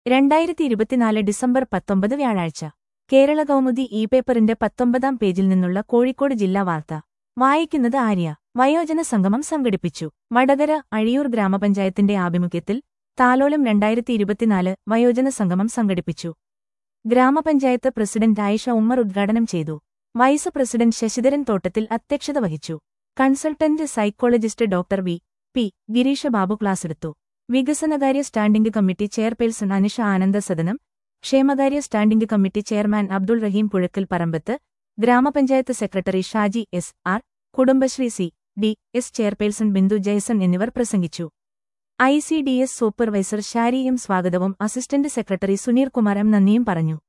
രണ്ടായിരത്തി ഇരുപത്തിനാല് ഡിസംബർ പത്തൊമ്പത് വ്യാഴാഴ്ച കേരള കൗമുദി ഇ പേപ്പറിന്റെ പത്തൊമ്പതാം പേജിൽ നിന്നുള്ള കോഴിക്കോട് ജില്ലാ വാർത്ത വായിക്കുന്നത് ആര്യ വയോജന സംഗമം സംഘടിപ്പിച്ചു വടകര അഴിയൂർ ഗ്രാമപഞ്ചായത്തിന്റെ ആഭിമുഖ്യത്തിൽ താലോലം രണ്ടായിരത്തി ഇരുപത്തിനാല് വയോജന സംഗമം സംഘടിപ്പിച്ചു ഗ്രാമപഞ്ചായത്ത് പ്രസിഡന്റ് ആയിഷ ഉമ്മർ ഉദ്ഘാടനം ചെയ്തു വൈസ് പ്രസിഡന്റ് ശശിധരൻ തോട്ടത്തിൽ അധ്യക്ഷത വഹിച്ചു consultant psychologist doctor V P Girisha Babu ക്ലാസെടുത്തു വികസനകാര്യ standing committee chairperson Anisha Ananda Sadanam ക്ഷേമകാര്യ standing committee chairman Abdul Rahim Puzhakkal Parambath ഗ്രാമപഞ്ചായത്ത് secretary Shaji S R Kudumbashree C D S chairperson Bindu Jayson എന്നിവർ പ്രസംഗിച്ചു I C D S supervisor Shari M സ്വാഗതവും assistant secretary Suneer Kumar M നന്ദിയും പറഞ്ഞു